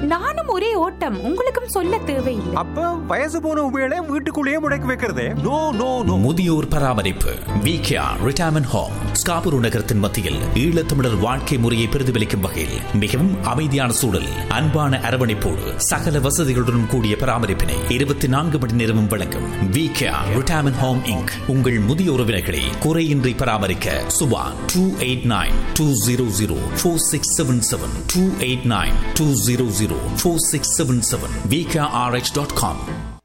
நானும் ஒரே ஓட்டம் உங்களுக்கும் சொல்ல தேவையில்லை அப்ப வயசு போன உபயோக வீட்டுக்குள்ளேயே முடக்கி வைக்கிறதே நோ நோ நோ முதியோர் பராமரிப்பு விகேஆர் ரிட்டையர்மெண்ட் ஹோம் ஸ்காபுரு நகரத்தின் மத்தியில் ஈழத்தமிழர் வாழ்க்கை முறையை பிரதிபலிக்கும் வகையில் மிகவும் அமைதியான சூழல் அன்பான அரவணைப்போடு சகல வசதிகளுடன் கூடிய பராமரிப்பினை இருபத்தி நான்கு மணி நேரமும் வழங்கும் விகேஆர் ரிட்டையர்மெண்ட் ஹோம் இங்க் உங்கள் முதிய உறவினர்களை குறையின்றி பராமரிக்க Subha two eight nine two zero zero four six seven seven two eight nine two zero zero four six seven seven VKRX dot com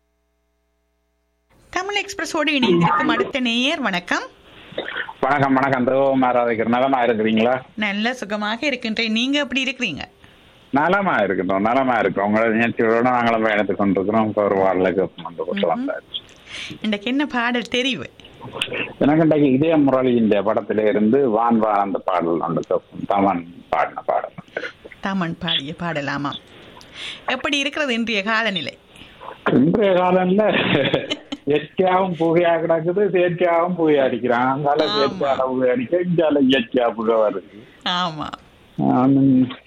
Tamil எக்ஸ்பிரஸோடு இணைந்திருக்கும் அடுத்த நேயர் வணக்கம் வணக்கம் வணக்கம் தேவமாராதிக்கிற நலமா இருக்கிறீங்களா நல்ல சுகமாக இருக்கின்றேன் நீங்க எப்படி இருக்கிறீங்க நலமா இருக்கட்டும் நலமா இருக்கிறோம் உங்களை நிகழ்ச்சியோட நாங்களும் பயணித்துக் கொண்டிருக்கிறோம் இப்ப ஒரு வாழ்க்கை வந்து கொண்டு வந்தாச்சு இன்றைக்கு என்ன பாடல் தெரிவு எனக்கு இன்றைக்கு இதய முரளி இந்த படத்தில இருந்து வான் வான் அந்த பாடல் ஒன்று கேட்போம். தமன் பாடின பாடல் தாமன் பாடிய பாடலாமா எப்படி இருக்கிறது இன்றைய காலநிலை இன்றைய காலம்ல இயற்கையாகவும் புகையா கிடக்குது செயற்கையாகவும் புகை அடிக்கிறான் அங்கால ஆமா. செயற்கையால புகை அடிக்க இங்கால இயற்கையா புகை வருது ஆமா ஆம்,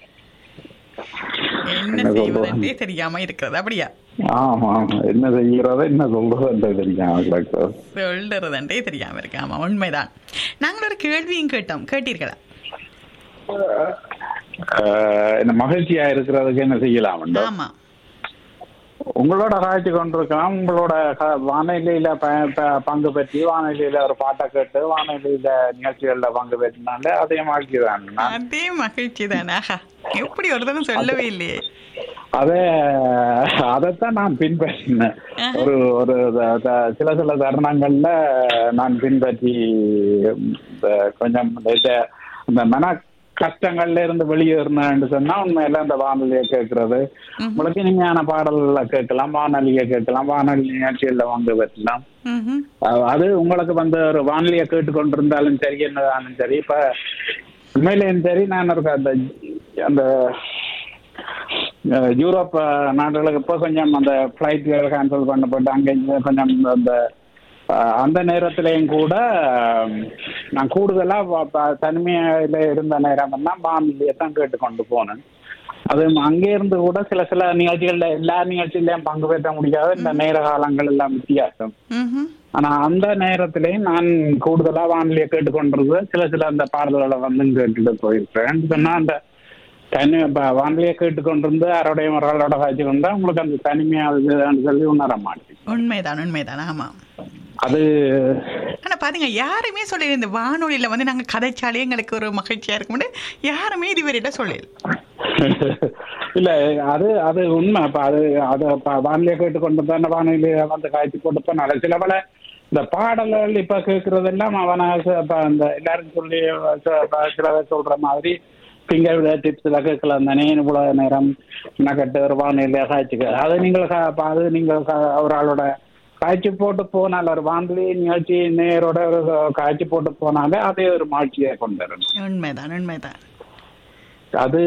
என்ன என்ன செய்வதென்றே தெரியாம இருக்கிறது அப்படியா ஆமா ஆமா. என்ன செய்கிறதோ என்ன சொல்றதோ தெரியாம கிடக்குது சொல்றதுன்றே தெரியாம இருக்கு ஆமா உண்மைதான் நாங்கள் ஒரு கேள்வியும் கேட்டோம் கேட்டீர்களா ஆஹ் இந்த மகிழ்ச்சியா இருக்கிறதுக்கு என்ன செய்யலாம் ஆமா உங்களோட காய்ச்சி கொண்டிருக்கலாம் உங்களோட க- வானொலியில ப- ப- பங்கு பெற்றி வானொலியில ஒரு பாட்டை கேட்டு வானொலியில நிகழ்ச்சிகள்ல பங்கு பெற்றினாலே அதே மாதிரி தான் நான் அதே மகிழ்ச்சி தானே ஆஹா எப்படி ஒரு தரம் சொல்லவே இல்லையே அதே அதைத்தான் நான் பின்பற்றினேன் ஆஹா. ஒரு ஒரு த- த- சில சில தருணங்கள்ல நான் பின்பற்றி இந்த கொஞ்சம் இந்த- இந்த மன கஷ்டங்கள்ல இருந்து வெளியேறினேன்னு சொன்னா உண்மையில அந்த வானொலியை கேட்கறது உங்களுக்கு இனிமையான பாடல்களை கேட்கலாம் வானொலியை கேட்கலாம் வானொலி நிகழ்ச்சிகள்ல வந்து பெற்றலாம் ம்ஹும். அஹ் அது உங்களுக்கு வந்து ஒரு வானொலியை கேட்டுக்கொண்டிருந்தாலும் சரி என்னதாலும் சரி இப்ப உண்மையிலேயும் சரி நான் ஒரு அந்த அந்த அஹ், யூரோப் அஹ், நாடுகளுக்கு இப்போ கொஞ்சம் அந்த ஃப்ளைட்டுகள் கேன்சல் பண்ணப்பட்டு அங்கே இங்கே கொஞ்சம் அந்த அஹ், அந்த நேரத்திலையும் கூட அஹ், நான் கூடுதலா வ- ப- தனிமையில இருந்த நேரம் எல்லாம் வானொலியை தான் கேட்டுக்கொண்டு போனேன் அது அங்கே இருந்து கூட சில சில நிகழ்ச்சிகள்ல எல்லா நிகழ்ச்சியிலையும் பங்கு பெற்ற முடியாத இந்த நேர காலங்கள் எல்லாம் வித்தியாசம் ம்ஹும். ஆனா அந்த நேரத்திலேயும் நான் கூடுதலா வானொலியை கேட்டுக்கொண்டிருந்த சில சில அந்த பாடல்களை வந்து கேட்டுட்டு போயிருக்கிறேன் சொன்னா அந்த தனி இப்ப வானொலியை கேட்டுக்கொண்டிருந்து யாரோடைய முறைகளோட காய்ச்சி கொண்டா உங்களுக்கு அந்த தனிமையாகுதுன்னு சொல்லி உணர மாட்டேன் உண்மைதான் உண்மைதான் ஆமா அது ஆனா பாருங்க யாருமே சொல்லல இந்த வானொலியில வந்து நாங்க கதைச்சாலே எங்களுக்கு ஒரு மகிழ்ச்சியா இருக்கும்னு யாருமே இதுவரையிட்ட சொல்லல இல்ல அது அது உண்மை இப்ப அது அது இப்ப வானொலியை கேட்டுக்கொண்டு தானே வானொலியை வந்து காய்ச்சி போட்டு போனால சில பல இந்த பாடல்கள் இப்ப கேட்கறதெல்லாம் அவன இப்ப அந்த எல்லாரும் சொல்லி ச- ப- சில பேர் சொல்ற மாதிரி ஃபிங்கர் டிப்ஸ்ல கேட்கலாம் தானே இவ்வளவு நேரம் நகட்டு ஒரு வானொலியை காய்ச்சிக்க அது நீங்கள் கா- அப்ப அது நீங்கள் கா- ஒரு ஆளோட காய்ச்சி போட்டு போனால் ஒரு வானொலி நிகழ்ச்சி நேரோட ஒரு காய்ச்சி போட்டு போனாலே அதே ஒரு மாட்சியை கொண்டு வரணும் உண்மைதான் உண்மைதான் அது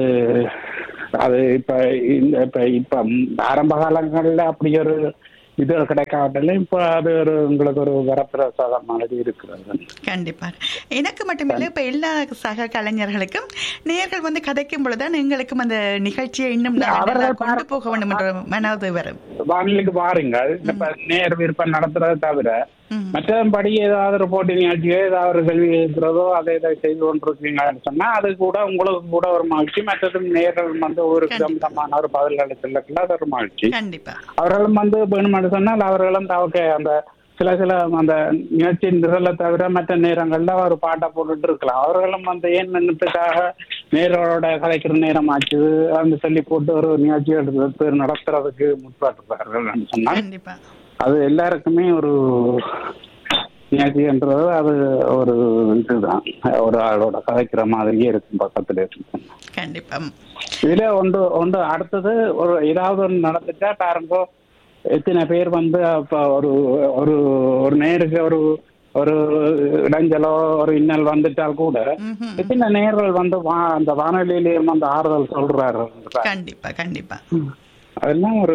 அது இப்ப இந்த இப்ப இப்ப ஆரம்ப காலங்கள்ல அப்படி ஒரு இது கிடைக்காவிட்டாலும் இப்ப அது ஒரு உங்களுக்கு ஒரு வரப்பிரசாதம் மாதிரி இருக்கிறது கண்டிப்பா எனக்கு மட்டுமில்லை இப்ப எல்லா சக கலைஞர்களுக்கும் நேர்கள் வந்து கதைக்கும் பொழுதுதான் எங்களுக்கும் அந்த நிகழ்ச்சியை இன்னும் இல்ல, நல்லா அவர்கள் கொண்டு போக வேண்டும் என்ற மனது வரும் வானிலைக்கு பாருங்கள் இப்ப நேர் விருப்பம் நடத்துறதை தவிர ம். மற்றபடி ஏதாவது ஒரு போட்டி நிகழ்ச்சியோ ஏதாவது ஒரு கேள்வி இருக்கிறதோ அதை இதை செய்து கொண்டிருக்கீங்கன்னு சொன்னா அது கூட உங்களுக்கு கூட ஒரு மகிழ்ச்சி மற்றதும் நேர்கள் வந்து ஒரு விதமான ஒரு பதில்களை சொல்லக்குள்ள அது ஒரு மகிழ்ச்சி கண்டிப்பா அவர்களும் வந்து வேணுமென்று சொன்னால் அவர்களும் தவக்க அந்த சில சில அந்த நிகழ்ச்சி நிரலை தவிர மற்ற நேரங்கள்ல ஒரு பாட்டை போட்டுட்டு இருக்கலாம் அவர்களும் வந்து ஏன் நின்னத்துக்காக நேரோட கலைக்கிற நேரம் ஆச்சு அந்த சொல்லி போட்டு ஒரு நிகழ்ச்சி எடுத்து நடத்துறதுக்கு முற்பட்டுப்பார்கள் சொன்னால் கண்டிப்பா அது எல்லாருக்குமே ஒரு நிகழ்ச்சின்றது அது ஒரு இதுதான் ஒரு ஆளோட கதைக்கிற மாதிரியே இருக்கும் பக்கத்துல இருக்கும் கண்டிப்பா இதுல ஒன்று ஒன்று அடுத்தது ஒரு ஏதாவது ஒன்று நடந்துட்டா பாருங்க எத்தனை பேர் வந்து அப்ப ஒரு ஒரு ஒரு நேருக்கு ஒரு ஒரு இடைஞ்சலோ ஒரு இன்னல் வந்துட்டால் கூட ம்ஹும். எத்தனை நேர்கள் வந்து வா- அந்த வானொலியிலேயும் வந்து ஆறுதல் சொல்றாரு கண்டிப்பா கண்டிப்பா அதெல்லாம் ஒரு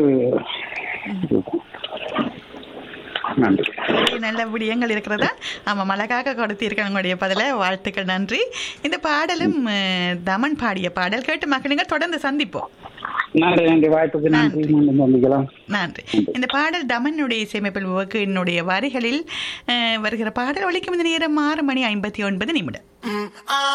நன்றி நிறைய நல்ல விடயங்கள் இருக்கிறதா ஆமாம் அழகாக கொடுத்திருக்க உங்களுடைய பதில வாழ்த்துக்கள் நன்றி இந்த பாடலும் அஹ், தமன் பாடிய பாடல் கேட்டு மகிழுங்க தொடர்ந்து சந்திப்போம் நன்றி நன்றி வாய்ப்புக்கு நன்றி மீண்டும் சந்திக்கலாம் நன்றி இந்த பாடல் தமனுடைய இசையமைப்பில் என்னுடைய வரிகளில் அஹ், வருகிற பாடல் ஒழிக்கும் இந்த நேரம் ஆறு மணி ஐம்பத்தி ஒன்பது நிமிடம்